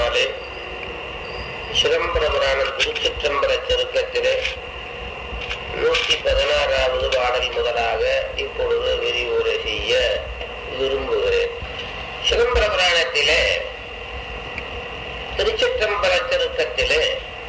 திருவருளினாலே சிதம்பர புராணம் திருச்சிற்றம்பர செருக்கத்திலே நூற்றி பதினாறாவது பாடல் முதலாக இப்பொழுது விரிவுரை செய்ய விரும்புகிறேன் சிதம்பர புராணத்திலே திருச்சிற்றம்பல திருக்கத்திலே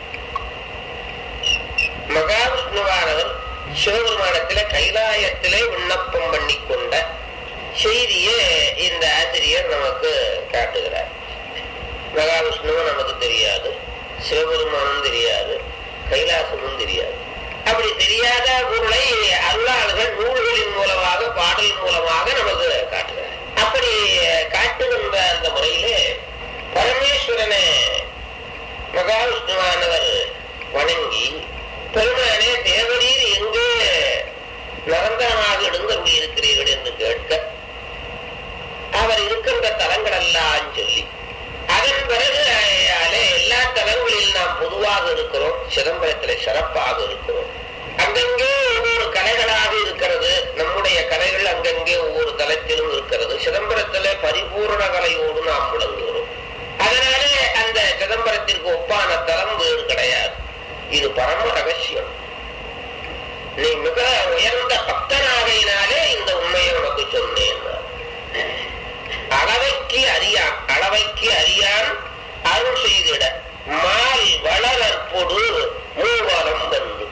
மகாவிஷ்ணுவானவர் சிவபெருமானத்திலே கைலாயத்திலே விண்ணப்பம் பண்ணி கொண்ட செய்தியை இந்த ஆசிரியர் நமக்கு காட்டுகிறார் மகாவிஷ்ணுவும் நமக்கு தெரியாது சிவபெருமானும் தெரியாது கைலாசமும் தெரியாது அப்படி தெரியாத பொருளை அருளாளர்கள் நூல்களின் மூலமாக பாடல் மூலமாக நமக்கு காட்டுகிறார் அப்படி காட்டுகின்ற அந்த முறையிலே பரமேஸ்வரனை மகாவிஷ்ணுவானவர் வணங்கி பெருமானே தேவரீர் எங்கே நிரந்தரமாக எழுந்தருளி இருக்கிறீர்கள் என்று கேட்க அவர் இருக்கின்ற தலங்கள் எல்லாம் சொல்லி அதன் பிறகு அஹ், எல்லா தலங்களில் நாம் பொதுவாக இருக்கிறோம் சிதம்பரத்தில் சிறப்பாக இருக்கிறோம் அங்கங்கே ஒவ்வொரு கலைகளாக இருக்கிறது நம்முடைய கலைகள் அங்கங்கே ஒவ்வொரு தலத்திலும் இருக்கிறது சிதம்பரத்துல பரிபூர்ண கலையோடு நாம் விளங்குகிறோம் அதனாலே அந்த சிதம்பரத்திற்கு ஒப்பான தலம் வேறு கிடையாது இது பரம ரகசியம் நீ மிக உயர்ந்த பக்தனாகையினாலே இந்த உண்மையை உனக்கு சொன்னேன் அளவைக்கு அறியான் அளவைக்கு அறியான் அருள் செய்திட மால் வளரற்பொடு மூவலம் வந்து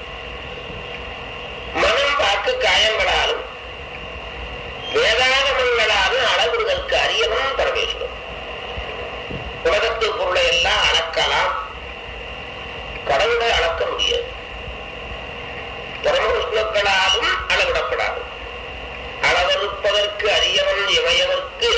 மனம் பார்க்கு காயங்களாலும் வேதாகமங்களாலும் அளவிடுதற்கு அரியவன் பரமேஸ்வரன் உலகத்து பொருளை எல்லாம் அளக்கலாம் கடவுளை அளக்க முடியாது பரமவிஷ்ணுக்களாலும் அளவிடப்படாது அளவறுப்பதற்கு அரியவன் இமையவர்க்கு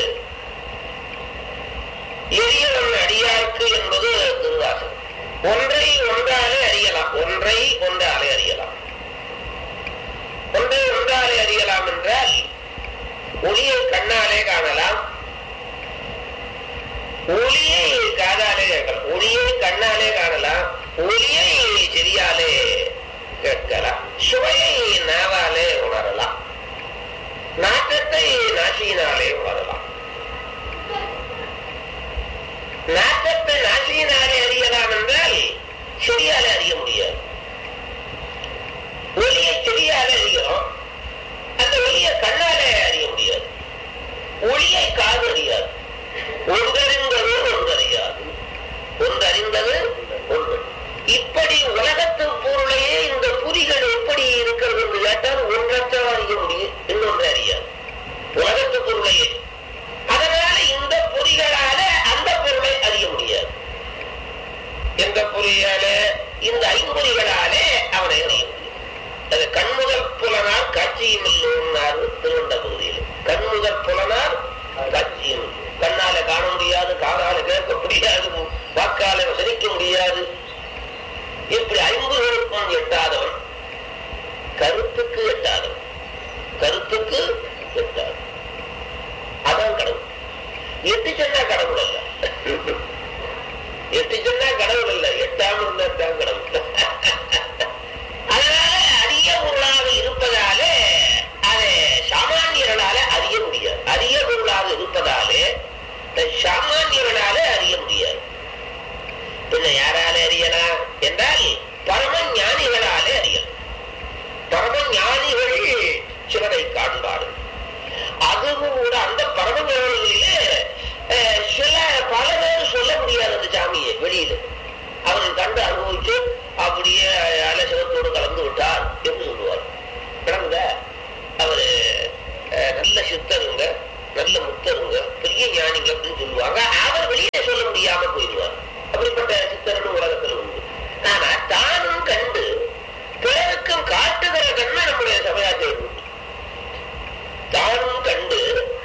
எரியவன் அடியார்க்கு என்பது திருவாசகம் ஒன்றை ஒன்றாலே அறியலாம் ஒன்றை ஒன்றாலே அறியலாம் ஒன்றை ஒன்றாலே அறியலாம் என்றால் ஒளியை கண்ணாலே காணலாம் ஒளியை காதாலே கேட்கலாம் ஒளியை கண்ணாலே காணலாம் ஒளியை செவியாலே கேட்கலாம் சுவையை நாவாலே உணரலாம் நாட்டத்தை நாசியினாலே உணரலாம் நாட்டத்தை நாசியினாலே அறியலாம் என்றால் செவியாலே அறிய முடியாது ஒளியை செவியாலே அறிகிறோம் அந்த ஒளியை கண்ணாலே அறிய முடியாது ஒளியை காது அறியாது ஒன்றறிந்தது ஒன்றறியாது ஒன்றறிந்தது ஒன்று இப்படி உலகத்து பொருளையே இந்த புரிகள் எப்படி இருக்கிறது என்று கேட்டால் ஒன்றத்தான் அறிய முடியும் இன்னொன்று அறியாது உலகத்து பொருளையே அதனால இந்த பொறிகளால அந்த பொருளை அறிய முடியாது எந்த பொறியால இந்த ஐம்பொறிகளாலே அவனை அறிய முடியும் அது கண்முதல் புலனார் காட்சியும் இல்லைன்னாரு திருவண்ட பகுதியில் கண்முதல் புலனார் காட்சியும் இல்லை. கண்ணால காண முடியாது காதால கேட்க முடியாது வாக்கால வசதிக்க முடியாது இப்படி ஐம்பதுகளுக்கும் எட்டாதவன் கருத்துக்கு எட்டாதவன் கருத்துக்கு எட்டாதவன் அதான் கடவுள் எட்டு சொன்னா கடவுள் அல்ல எட்டு சொன்னா கடவுள் அல்ல எட்டாம இருந்தா தான் கடவுள் அதனால அரிய பொருளாக இருப்பதாலே அதை சாமானியர்களால அறிய முடியாது அரிய பொருளாக இருப்பதாலே சாமானியர்களால அறிய முடியாது பின்ன யாரால அறியலாம் என்றால் பரம ஞானிகளாலே அறியலாம் பரம ஞானிகள் சிவனை காண்பார்கள் அதுவும் கூட அந்த பரம ஞானிகளிலே அஹ், சில பல பேர் சொல்ல முடியாது அந்த சாமியை வெளியில அவர்கள் கண்டு அனுபவிச்சு அப்படியே அலசவத்தோடு கலந்து விட்டார் என்று சொல்லுவார் கிடந்த அவரு அஹ், நல்ல சித்தருங்க நல்ல முத்தருங்க பெரிய ஞானிங்க அப்படின்னு சொல்லுவாங்க அவர் வெளியே சொல்ல முடியாம போயிடுவார் அப்படிப்பட்ட சித்தர்கள் உலகத்தில் உண்டு ஆனா தானும் கண்டு பிறருக்கும் காட்டுகிற தன்மை நம்முடைய சமுதாயத்தில் உண்டு தானும் கண்டு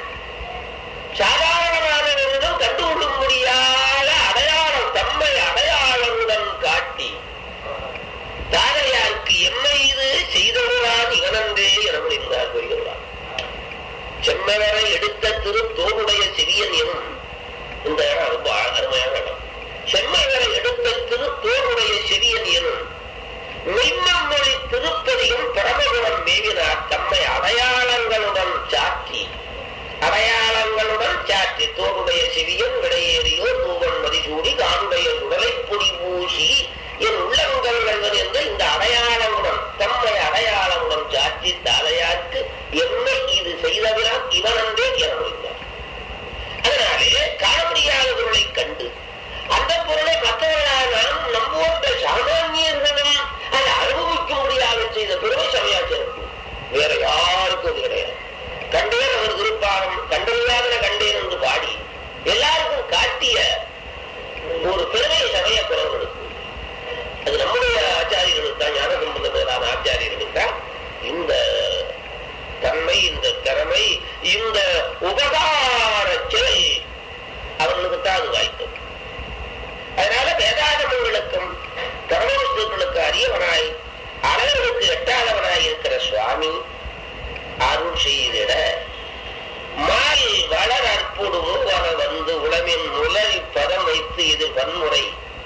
சாதாரணமானவர்களும் கண்டுகொள்ள முடியாத அடையாளம் தம்மை அடையாளங்களுடன் காட்டி தாரையாருக்கு எம்மை இது செய்தவரான் இவனந்தே என முடிந்தார் கொள்கிறார் செம்மவரை எடுத்த திரு தோளுடைய சிறியன் எனும் இந்த இடம் ரொம்ப அருமையான இடம் செம்மவரை எடுத்த திரு தோளுடைய சிறியன் எனும் மெய்மொழி திருப்பதியும் பரமகுணம் மேவினார் தம்மை அடையாளங்களுடன் சாற்றி அடையாளங்களுடன் சாற்றி தோளுடைய செவியன் விடையேறியோ தூவன் மதி சூடி காண்பைய சுடலை பொடி பூசி என் உள்ளங்கள் வெல்வது என்ற இந்த அடையாளமுடன் தம்மை அடையாளமுடன் சாற்றி தலையாக்கு என்னை இது செய்தவினால் இவனன்றே என முடிந்தார் அதனாலே காண முடியாத பொருளை கண்டு அந்த பொருளை மற்றவர்களால் நாம் நம்புவோன்ற சாமானியர்களும் அதை அனுபவிக்க முடியாமல் செய்த பெருமை சமயாச்சிருக்கு வேற யாருக்கும் அது கிடையாது கண்டேன் அவர் திருப்பாரம் கண்டறியாத கண்டேன் என்று பாடி எல்லாருக்கும் காட்டிய ஒரு பெருமை சமய குரல்களுக்கு அது நம்முடைய ஆச்சாரியர்களுக்கு தான் ஞான சம்பந்தமான ஆச்சாரியர்களுக்கு தான் இந்த தன்மை இந்த திறமை இந்த உபகார செயல் அவர்களுக்கு தான் அது வாய்த்தது அதனால வேதாகமங்களுக்கும் கர்மவஸ்துக்களுக்கு அரியவனாய் அழகர்களுக்கு எட்டாதவனாய் இருக்கிற சுவாமி அருள் செய்திட மால் வளர் அற்புடு மூவன வந்து உளமின் முலரி பதம் வைத்து இது வன்முறை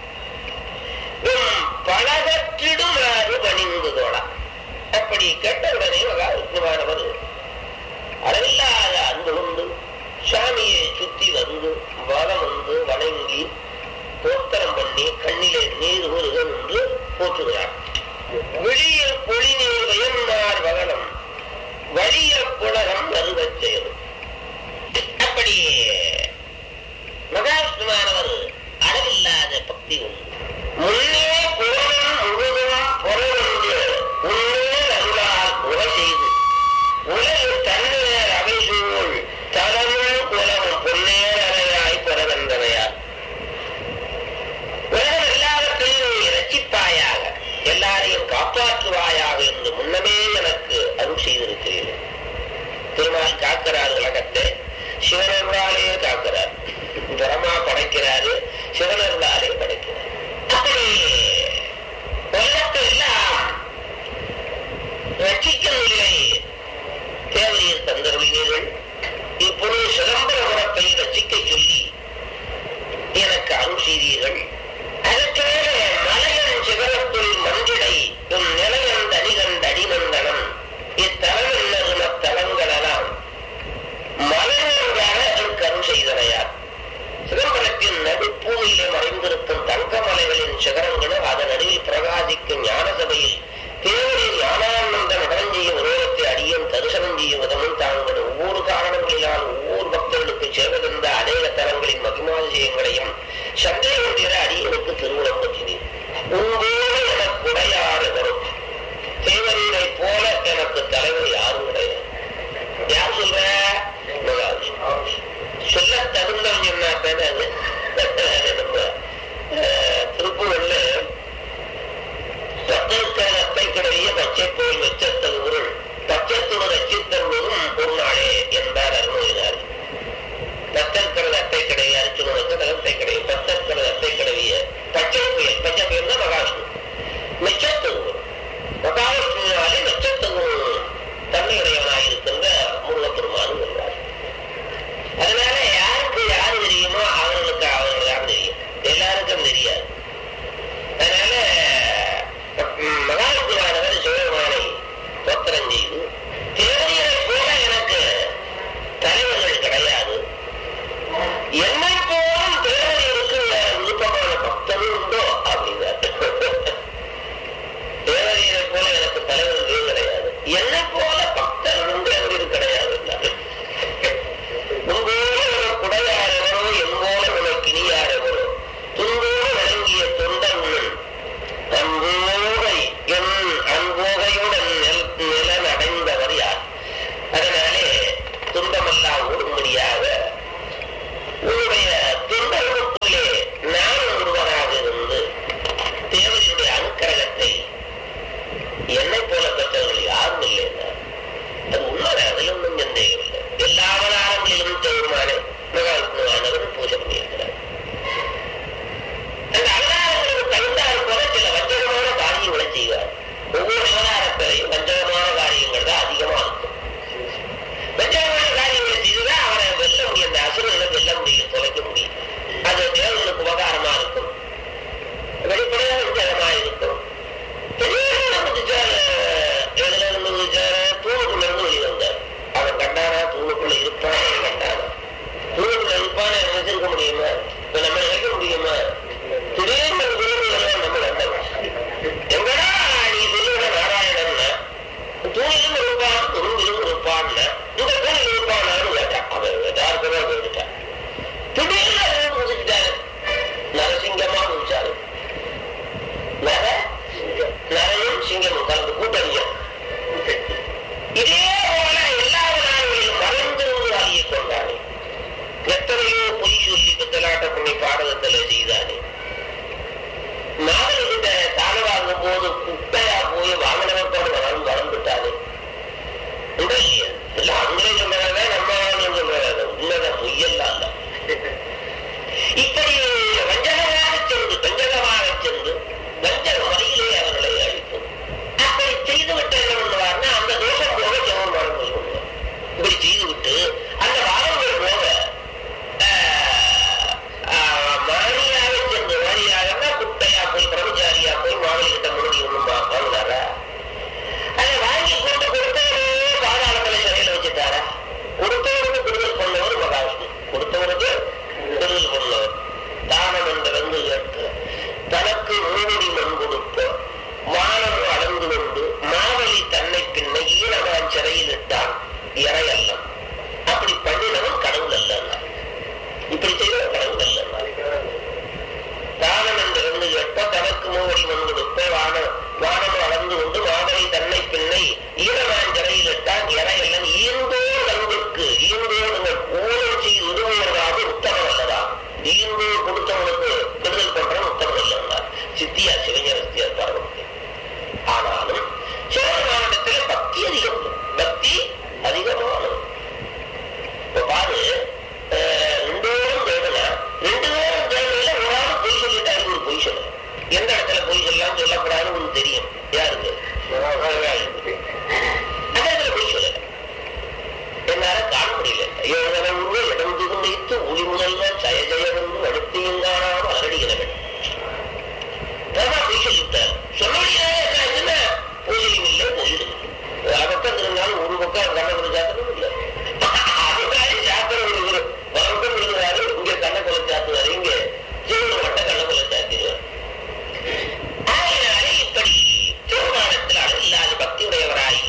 பழகற்றிடும் ஆறு பணிந்து தோழா அப்படி கேட்டவுடனே மகாவிஷ்ணுவானவர் அளவில்லாத அன்பு கொண்டு சாமியை சுத்தி வந்து வலம் வந்து வணங்கி தோத்திரம் பண்ணி கண்ணிலே நீர் வருக என்று போற்றுகிறார் வெளிய பொழி நீர் வயன்னார் வகனம் வலிய புலகம் வருவச் செயலும் அப்படி மகாவிஷ்ணுவானவர் அளவில்லாத பக்தி உண்டு முன்னே புலனும் முழுதும் புறவென்று உன்னே அருளால் உரை செய்து உலகு தன்னேர் அவை சூழ் தலமும் குலமும் பொன்னேர் அறையாய் பிறவென்றவையார் உலகம் எல்லாவற்றையும் நீ ரட்சிப்பாயாக எல்லாரையும் காப்பாற்றுவாயாக என்று முன்னமே எனக்கு அருள் செய்திருக்கிறீர்கள் திருமால் காக்கிறார் உலகத்தை சிவனருளாலே காக்கிறார் பிரமா படைக்கிறாரு சிவனருளாலே படைக்கிறார் அப்படி உலகத்தை எல்லாம் ரட்சிக்கும் நிலை தேவையில் தந்தருளினீர்கள் இப்பொழுது சிதம்பரபுரத்தை ரசிக்க சொல்லி எனக்கு அருள் செய்தீர்கள் அதற்கு மேலே மலையன் சிகரத்துள் மஞ்சிடை உன் நிலையன் தனிகன் அடிமந்தனம் இத்தலமில்லது தலங்களெல்லாம் மலையன்காக எனக்கு அருள் செய்தனையார் சிதம்பரத்தின் நடுப்பூமியிலே மறைந்திருக்கும் தங்கமலைகளின் சிகரங்களும் அதன் நடுவில் பிரகாசிக்கும் ஞான சபையில் தேவரின் ஞானானந்த நடனம் செய்யும் உருவத்தை அடியும் தரிசனம் செய்யும் விதமும் தாங்கள் ஒவ்வொரு காரணங்களினால் ஒவ்வொரு பக்தர்களுக்கு சேர்வதென்ற அநேக தலங்களின் மகிமாதிசயங்களையும் சந்தேகம் தீர அடியனுக்கு திருமணம் பற்றினேன் உங்களோடு எனக்கு உடையாறு வரும் தேவரீரை போல எனக்கு தலைவர் யாரும் கிடையாது யார் சொல்ற சொல்ல தகுந்தவன் சொன்னா தானே அது நம்ம திருப்பூர்ல பத்திரத்தை கிடைய பச்சை போல் வெச்சத்தல் உருள் பச்சத்தோடு ரச்சித்தருவதும் பொருளாளே என்பார் அருமையினார் பத்தற்கிறது அத்தை கிடையாது சொல்லுவதற்கு தகத்தை கிடையாது பத்தற்கிறது அத்தை கிடையாது இப்படி வஞ்சகமாக சென்று வஞ்சகமாக சென்று வஞ்சக முறையிலே அவர்களை அழிப்பது அப்படி செய்துவிட்டு என்ன பண்ணுவார்னா அந்த தோஷம் போக ஜெவன் மரம் கொள்வார் இப்படி செய்துவிட்டு அந்த வாரங்கள் போக மாரியாக சென்று மாரியாக குட்டையா போய் பிரம்மச்சாரியா போய் மாவலி கிட்ட முன்னாடி ஒண்ணும் வாங்கினாரா அதை வாங்கி கொண்டு கொடுத்தவரு பாதாளத்துல சிறையில வச்சுட்டாரா கொடுத்தவருக்கு விடுதல் பண்ணவர் மகாவிஷ்ணு கொடுத்தவருக்கு விடுதல் பண்ணவர் தானம் என்ற வந்து கேட்டு தனக்கு மூடி மண் கொடுத்த வானம் அளந்து கொண்டு மாவலி தன்னை பின்ன ஈனவான் சிறையில் இட்டான் இறை அல்லம் அப்படி பண்ணினவன் கடவுள் அல்ல இப்படி செய்தவன் கடவுள் அல்ல தானம் என்று இருந்து கேட்ப தனக்கு மூவடி மண் கொடுப்ப வானம் வானம் அளந்து கொண்டு மாவலி தன்னை பின்னை ஈனவான் சிறையில் இட்டான் இறை அல்லன் ஈந்தோ நண்புக்கு ஈந்தோ நீங்கள் ஊழல் செய்து உதவுவதாக உத்தமம் அல்லதா ஈந்தோ கொடுத்தவனுக்கு விடுதல் பண்றவன் உத்தமம் அல்ல சித்தியா சிவஞரஸ்தியார் பார்வதி ஆனாலும் சிவபெருமானிடத்தில் பக்தி அதிகம் பக்தி அதிகமானது இப்ப பாரு அஹ், ரெண்டு பேரும் தேவனா ரெண்டு பேரும் தேவையில ஒரு ஆள் பொய் சொல்லிட்டாரு ஒரு பொய் சொல்ல எந்த இடத்துல பொய் சொல்லலாம் சொல்லக்கூடாதுன்னு உங்களுக்கு தெரியும் யாருக்கு அந்த இடத்துல பொய் சொல்லல என்னால காண முடியல ஏழரை உருவ இடம் திகுந்தைத்து ஒளி முதல்ல ஜய ஜெயவென்று அடுத்தையும் காணாமல் அரடிகிறவன் பிரமா பொய் சொல்லிவிட்டார் சொல்ல முடியாது என்ன ஆச்சுன்னா பூஜையும் இல்லை கோயிலும் இல்லை ஒரு பக்கம் இருந்தாலும் ஒரு பக்கம் கண்ணகுல சாத்திரம் இல்லை அதுக்காக சாத்திரம் இருக்கிற பக்கம் இருக்கிறாரு இங்க கண்ணக்குல சாத்துவாரு இங்க ஜீவன மட்டும் கண்ணக்குல சாத்திடுவார் ஆகையினாலே இப்படி திருமணத்தில் அளவில்லாத பக்தியுடையவராய்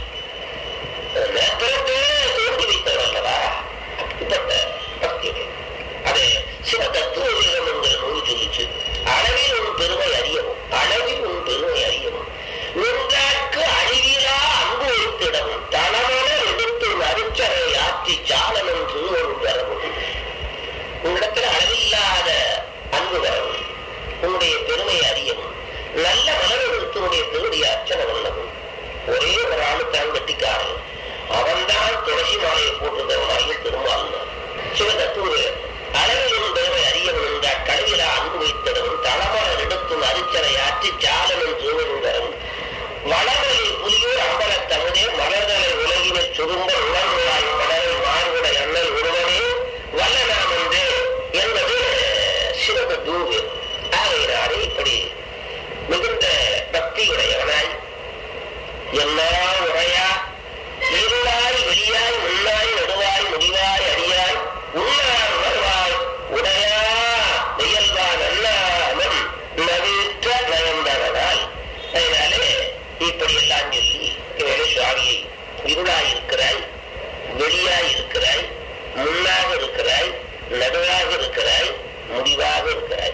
பிறகு தோண்டி வைத்தவர் அல்லவா அப்படிப்பட்ட பக்தியுடைய அது சிவ தத்துவ வீரம் என்கிற நூல் சொல்லிச்சு அளவில் உன் பெருமை அறியவும் அளவில் உன் பெருமை அறியவும் நின்றார்க்கு அழிவிலா அன்பு வைத்திடவும் தளமன எடுத்து அரிச்சரை ஆற்றி சாலனம் திருவருள் வரவும் உன்னிடத்தில் அளவில்லாத அன்பு வரவும் உன்னுடைய பெருமை அறியவும் நல்ல மலர்களுடைய திருடைய அர்ச்சனை பண்ணவும் ஒரே ஒரு ஆளு தான் கட்டிக்காரன் அவன்தான் துளசி மாலையை போட்டிருந்தவனாகிய திருமாலினான் சிவதத்துவ அளவிலும் பெருமை அறியவன் என்றால் கடவிலா அன்பு வைத்தவன் தளமலர் எடுத்தும் அரிச்சனை ஆற்றி சாலனும் திருவருந்தரும் வளமலில் புலியூர் அம்பல தமுதே மலர்களை உலகினை சுரும்ப உணர்வுவாய் படரில் மாறுபடை அண்ணல் ஒருவனே வல்லனாம் என்றே என்பது சிவதத்துவ ஆகையினாலே இப்படி மிகுந்த பக்தியுடையவனாய் எல்லா உரையா இருளாய் வெளியாய் முன்னாய் நடுவாய் முடிவாய் அடியாய் உண்ணாய் உணர்வாய் உடையா முயல்வான் அல்லாமன் நவிற்ற நயந்தவனாய் அதனாலே இப்படி எல்லாம் சொல்லி வேலை சுவாமியை இருளாய் இருக்கிறாய் வெளியாய் இருக்கிறாய் முன்னாக இருக்கிறாய் நடுவாக இருக்கிறாய் முடிவாக இருக்கிறாய்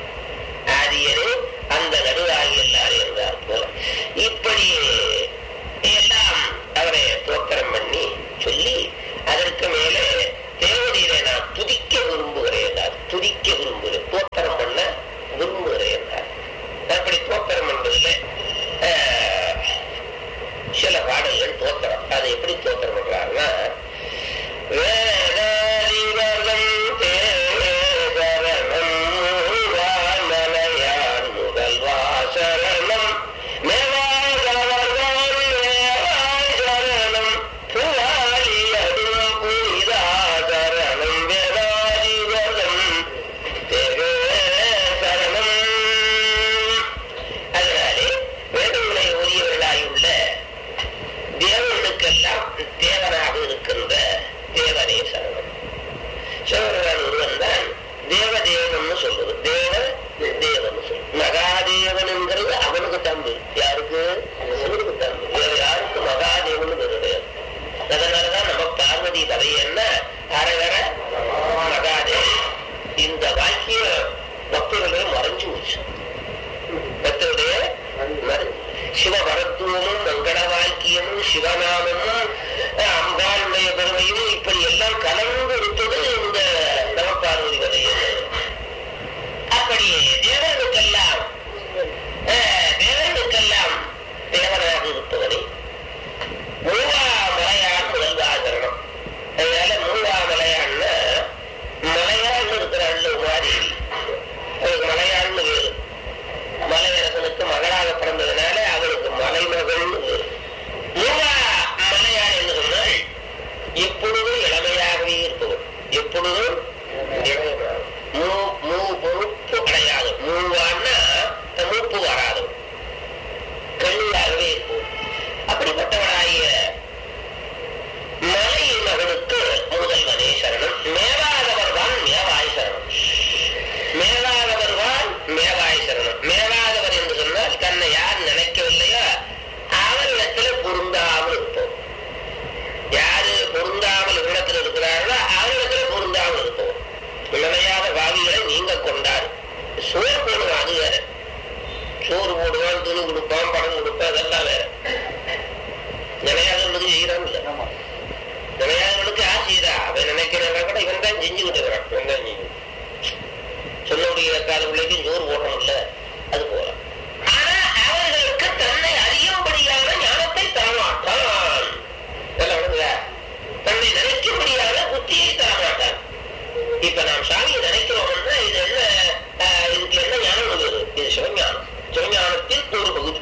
ஆதியரே அந்த நடுவாகி எல்லாரும் இருந்தார் போல இப்படி எல்லாம் அவரை தோத்திரம் பண்ணி சொல்லி அதற்கு மேலே தேவதையில நான் துதிக்க விரும்புகிறேன் என்றார். துதிக்க விரும்புகிறேன் தோத்திரம் பண்ண விரும்புகிறேன் என்றார். அப்படி தோத்திரம் என்பதில் சில பாடல்கள் தோத்திரம் அதை எப்படி தோத்திரம் பண்றாருன்னா வேதாதிவரம் தேவரணம் வானலையான் முதல்வா சரணம் மேவாதவர்தான் மேவாய் சரணம் புவாலியடும் புனிதா சரணம் வேதாதிவரம் தேவே சரணம் அதனாலே வேதங்களை ஓதியவர்களாயுள்ள தேவர்களுக்கெல்லாம் தேவனாக இருக்கின்ற தேவனே சரணம் சிவபெருமான் ஒருவன் தான் தேவதேவன் சொல்லுது தேவ தேவன் சொல்லு மகாதேவன் என்கிறது அவனுக்கு தம்பு யாருக்கு சிவனுக்கு தம்பு வேற யாருக்கு மகாதேவன் கிடையாது அதனாலதான் நம்ம பார்வதி தவையன்னா அரகர மகாதேவன் இந்த வாக்கிய பக்தர்களே மறைஞ்சு போச்சு பக்தருடைய மறை- சிவபரத்துவமும் மங்கள வாக்கியமும் சிவநாமமும் அஹ், அம்பாளுடைய பெருமையும் இப்படி எல்லாம் கலந்து இருப்பது இந்த நவபார்வதி வதையில் அப்படி தேவனுக்கெல்லாம் அஹ், தேவனுக்கெல்லாம் தேவனாக இருப்பவனே மூவா மலையான் முதல்வாகரணம் அதனால மூவா மலையான்னா மலையான் இருக்கிற அள்ளு மாதிரி நீங்க கொண்டார் சோறு போடுவான் அது வேற சோறு போடுவான் துணி கொடுப்பான் பணம் கொடுப்பான் அதெல்லாம் வேற நினையாதவனுக்கு செய்யறான் இல்ல நினையாதவனுக்கு யார் செய்யறா அவன் நினைக்கிறவன் கூட இவன் தான் செஞ்சுக்கிட்டு இருக்கிறான் இவன் தான் செஞ்சு சொல்ல முடிகிற கால பிள்ளைக்கும் சோறு போடணும்ல அது போல ஆனா அவர்களுக்கு தன்னை அறியும்படியான ஞானத்தை தரமாட்டான் இதெல்லாம் விடுங்க தன்னை நினைக்கும்படியான புத்தியை தரமாட்டான் இப்ப நாம் சாமியை நினைக்கிறோம்னா இது என்ன ஆஹ், இதுக்கு என்ன ஞானம் வருது இது சிவஞானம் சிவஞானத்தில் ஒரு பகுதி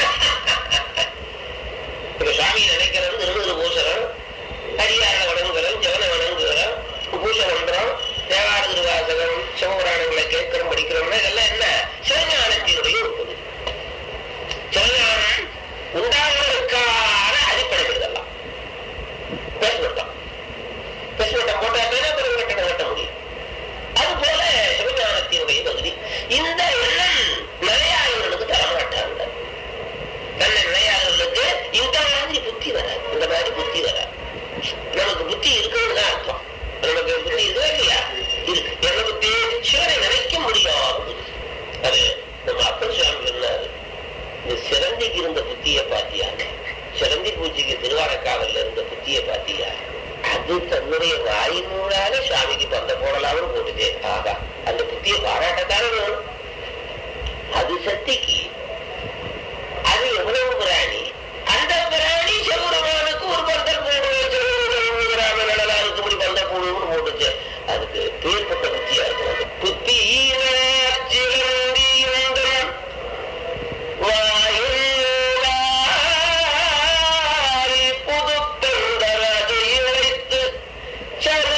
இப்ப சாமியை நினைக்கிறது திருமண பூசரம் ஹரியார வணங்குகிறோம் ஜவன வணங்குகிறோம் பூஜை பண்றோம் தேவார திருவாசகம் சிவபுராணங்களை கேட்கிறோம் படிக்கிறோம்னா இதெல்லாம் என்ன சிவஞானத்தினுடைய ஒரு பகுதி சிவஞானம் உண்டாவதற்கான அடிப்படைகள் இதெல்லாம் பேசுவட்டம் பேசுவட்டம் போட்டா தானே பிறகு கட்டணம் கட்ட முடியும் அது போல சிவஞானத்தினுடைய பகுதி இந்த எண்ணம் நிலையாளர்களுக்கு தரமாட்டாங்க தன்னை நிலையாளர்களுக்கு இந்த மாதிரி புத்தி வராது இந்த மாதிரி புத்தி வராது நமக்கு புத்தி இருக்குன்னு தான் அர்த்தம் நமக்கு புத்தி இருக்கா இல்லையா இருக்கு என்ன புத்தி சிவனை நினைக்க முடியாது அது நம்ம அப்பன் சுவாமி சொன்னாரு இந்த சிறந்திக்கு இருந்த புத்தியை பாத்தியா சிறந்தி பூஜைக்கு திருவாரக்காவல்ல இருந்த புத்தியை பாத்தியா அது தன்னுடைய வாயினூடாக சுவாமிக்கு பந்த போடலாம்னு போட்டுச்சு ஆகா அந்த புத்தியை பாராட்டத்தானே வேணும் அது சக்திக்கு அது எவ்வளவு பிராணி அந்த பிராணி சிவபெருமானுக்கு ஒரு பந்தர் போடுவோம் சிவபெருமான் நடலா இருக்கும்படி பந்தர் போடுவோம்னு போட்டுச்சு அதுக்கு பேர்